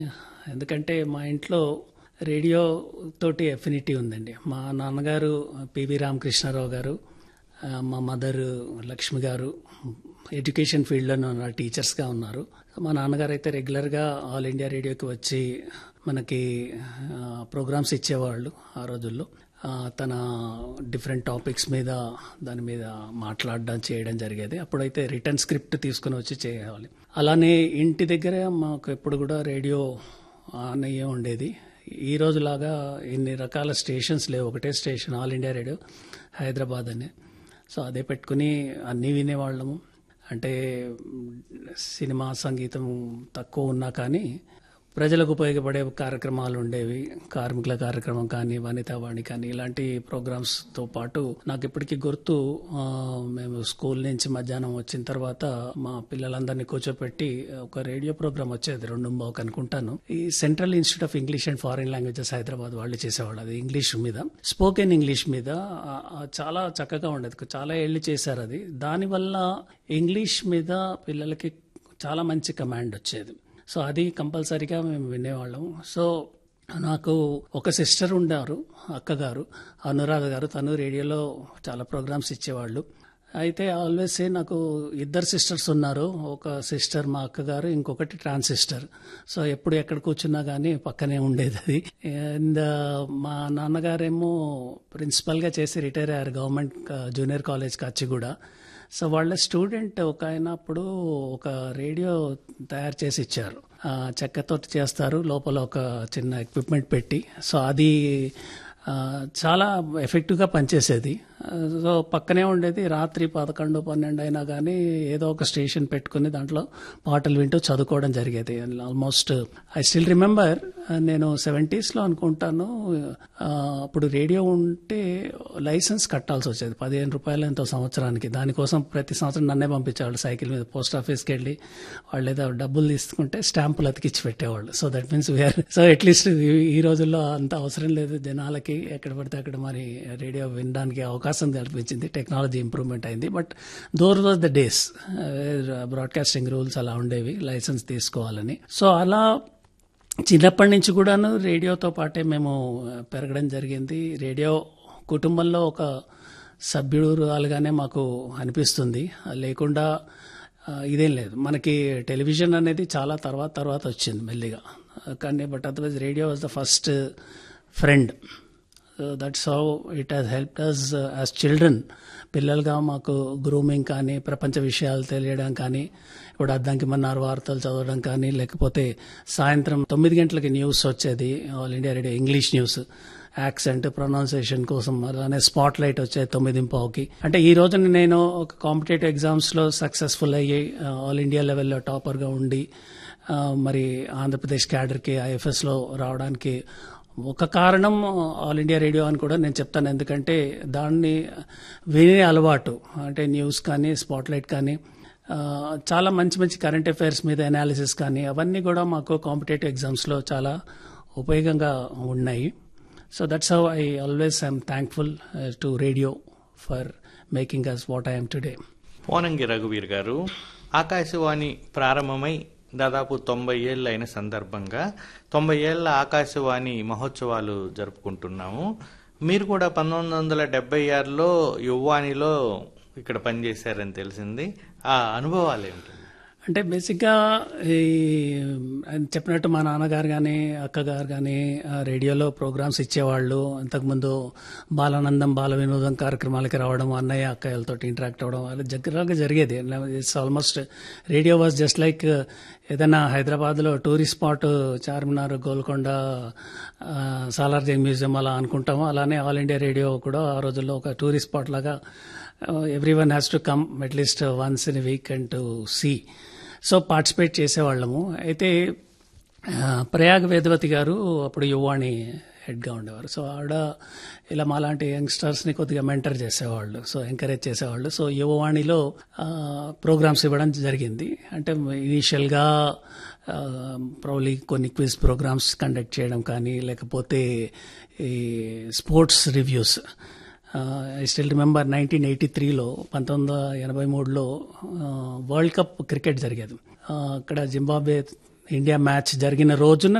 ఎందుకంటే మా ఇంట్లో రేడియో తోటి ఎఫినిటీ ఉందండి మా నాన్నగారు పివి రామకృష్ణారావు గారు ఆ, మా మదర్ లక్ష్మి గారు ఎడ్యుకేషన్ ఫీల్డ్లో ఉన్న టీచర్స్గా ఉన్నారు మా నాన్నగారు అయితే రెగ్యులర్గా ఆల్ ఇండియా రేడియోకి వచ్చి మనకి ప్రోగ్రామ్స్ ఇచ్చేవాళ్ళు ఆ రోజుల్లో ఆ, తన డిఫరెంట్ టాపిక్స్ మీద దాని మీద మాట్లాడడం చేయడం జరిగేది అప్పుడైతే రిటర్న్ స్క్రిప్ట్ తీసుకుని వచ్చి చేయాలి అలానే ఇంటి దగ్గర మాకు ఎప్పుడు కూడా రేడియో ఆన్ అయ్యే ఉండేది ఈ రోజులాగా ఇన్ని రకాల స్టేషన్స్ లేవు ఒకటే station all India radio Hyderabad అని సో అదే పెట్టుకుని అన్నీ వినేవాళ్ళము అంటే సినిమా సంగీతం తక్కువ ఉన్నా కానీ ప్రజలకు ఉపయోగపడే కార్యక్రమాలు ఉండేవి కార్మికుల కార్యక్రమం కానీ వనితావాణి కానీ ఇలాంటి ప్రోగ్రామ్స్తో పాటు నాకు ఇప్పటికీ గుర్తు ఆ, మేము స్కూల్ నుంచి మధ్యాహ్నం వచ్చిన తర్వాత మా పిల్లలందరినీ కూర్చోపెట్టి ఒక రేడియో ప్రోగ్రామ్ వచ్చేది రెండు బాక్ అనుకుంటాను ఈ central institute of English and foreign languages Hyderabad వాళ్ళు చేసేవాళ్ళు అది ఇంగ్లీష్ మీద స్పోకెన్ ఇంగ్లీష్ మీద ఆ, ఆ, చాలా చక్కగా ఉండేది చాలా ఏళ్ళు చేశారు అది దానివల్ల ఇంగ్లీష్ మీద పిల్లలకి చాలా మంచి కమాండ్ వచ్చేది సో అది కంపల్సరీగా మేము వినేవాళ్ళం సో నాకు ఒక సిస్టర్ ఉండారు అక్కగారు అనురాధ గారు తను రేడియోలో చాలా ప్రోగ్రామ్స్ ఇచ్చేవాళ్ళు అయితే ఆల్వేస్ నాకు ఇద్దరు సిస్టర్స్ ఉన్నారు ఒక సిస్టర్ మా అక్కగారు ఇంకొకటి ట్రాన్సిస్టర్ సో ఎప్పుడు ఎక్కడ కూర్చున్నా కానీ పక్కనే ఉండేది అది అండ్ మా నాన్నగారేమో ప్రిన్సిపల్గా చేసి రిటైర్ అయ్యారు government junior college Kachiguda so వాళ్ళ స్టూడెంట్ ఒక ఆయన అప్పుడు ఒక రేడియో తయారు చేసి ఇచ్చారు ఆ, చెక్కతో చేస్తారు లోపల ఒక చిన్న ఎక్విప్మెంట్ పెట్టి సో అది ఆ, చాలా ఎఫెక్టివ్గా పనిచేసేది ఆ, సో పక్కనే ఉండేది రాత్రి పదకొండు పన్నెండు అయినా కానీ ఏదో ఒక స్టేషన్ పెట్టుకుని దాంట్లో పాటలు వింటూ చదువుకోవడం జరిగేది ఆల్మోస్ట్ ఐ స్టిల్ రిమెంబర్ నేను సెవెంటీస్లో అనుకుంటాను ఆ, అప్పుడు రేడియో ఉంటే లైసెన్స్ కట్టాల్సి వచ్చేది పదిహేను రూపాయలు ఎంతో సంవత్సరానికి దానికోసం ప్రతి సంవత్సరం నన్నే పంపించేవాళ్ళు సైకిల్ మీద పోస్ట్ ఆఫీస్కి వెళ్ళి వాళ్ళు ఏదో డబ్బులు తీసుకుంటే స్టాంపులు అతికిచ్చి పెట్టేవాళ్ళు so that means we're so at least ఈ రోజుల్లో అంత అవసరం లేదు జనాలకి ఎక్కడ పడితే అక్కడ మరి రేడియో వినడానికి అవకాశం కల్పించింది టెక్నాలజీ ఇంప్రూవ్మెంట్ అయింది but there was the days broadcasting rules అలా ఉండేవి లైసెన్స్ తీసుకోవాలని సో అలా చిన్నప్పటి నుంచి కూడాను రేడియోతో పాటే మేము పెరగడం జరిగింది రేడియో కుటుంబంలో ఒక సభ్యురాలుగానే మాకు అనిపిస్తుంది లేకుండా ఆ, ఇదేం లేదు మనకి టెలివిజన్ అనేది చాలా తర్వాత తర్వాత వచ్చింది మెల్లిగా కానీ but otherwise radio was the first friend that's how it has help us as children పిల్లలుగా మాకు గ్రూమింగ్ కానీ ప్రపంచ విషయాలు తెలియడం కానీ ఇప్పుడు అద్దంకి మన్నారు వార్తలు చదవడం కానీ లేకపోతే సాయంత్రం తొమ్మిది గంటలకి న్యూస్ వచ్చేది all India radio English news accent pronunciation కోసం అలానే స్పాట్ లైట్ వచ్చేది తొమ్మిది పావుకి అంటే ఈ రోజున నేను ఒక కాంపిటేటివ్ ఎగ్జామ్స్లో సక్సెస్ఫుల్ అయ్యి ఆల్ ఇండియా లెవెల్లో టాపర్గా ఉండి ఆ, మరి ఆంధ్రప్రదేశ్ క్యాడర్కి ఐఎఫ్ఎస్లో రావడానికి ఒక కారణం ఆల్ ఇండియా రేడియో అని కూడా నేను చెప్తాను ఎందుకంటే దాన్ని వినే అలవాటు అంటే న్యూస్ కానీ స్పాట్లైట్ కానీ ఆ, చాలా మంచి మంచి కరెంట్ అఫైర్స్ మీద అనాలిసిస్ కానీ అవన్నీ కూడా మాకు కాంపిటేటివ్ ఎగ్జామ్స్లో చాలా ఉపయోగంగా ఉన్నాయి so that's how I always I'm thankful to radio for making us what I'm today Ponangi రఘువీర్ గారు ఆకాశవాణి ప్రారంభమై దాదాపు తొంభై ఏళ్ళు అయిన సందర్భంగా తొంభై ఏళ్ల ఆకాశవాణి మహోత్సవాలు జరుపుకుంటున్నాము మీరు కూడా పంతొమ్మిది వందల డెబ్బై ఆరులో యువ్వాణిలో ఇక్కడ పనిచేశారని తెలిసింది ఆ అనుభవాలు ఏమిటి అంటే బేసిక్గా ఈ ఆయన చెప్పినట్టు మా నాన్నగారు కానీ అక్కగారు కానీ ఆ, రేడియోలో ప్రోగ్రామ్స్ ఇచ్చేవాళ్ళు అంతకుముందు బాలానందం బాల వినోదం కార్యక్రమాలకి రావడం అన్నయ్య అక్కయ్యలతో ఇంటరాక్ట్ అవ్వడం అది దగ్గరగా జరిగేది it's almost radio was just like ఏదైనా హైదరాబాద్లో టూరిస్ట్ స్పాట్ చార్మినార్ గోల్కొండ ఆ, సాలార్జంగ్ మ్యూజియం అలా అనుకుంటాము అలానే ఆల్ ఇండియా రేడియో కూడా ఆ రోజుల్లో ఒక టూరిస్ట్ స్పాట్ లాగా every one has to come at least once in week and to see so participate చేసేవాళ్ళము అయితే ఆ, ప్రయాగ్ వేదవతి గారు అప్పుడు యువాణి హెడ్గా ఉండేవారు సో ఆవిడ ఇలా మాలాంటి యంగ్స్టర్స్ని కొద్దిగా మెంటర్ చేసేవాళ్ళు సో ఎంకరేజ్ చేసేవాళ్ళు సో యువవాణిలో ప్రోగ్రామ్స్ ఇవ్వడం జరిగింది అంటే ఇనీషియల్గా ప్రాబ్లీ కొన్ని క్విజ్ ప్రోగ్రామ్స్ కండక్ట్ చేయడం కానీ లేకపోతే ఈ sports reviews I still remember nineteen eighty త్రీలో పంతొమ్మిది వందల ఎనభై మూడులో వరల్డ్ కప్ క్రికెట్ జరిగేది ఆ, అక్కడ జింబాబ్వే ఇండియా మ్యాచ్ జరిగిన రోజున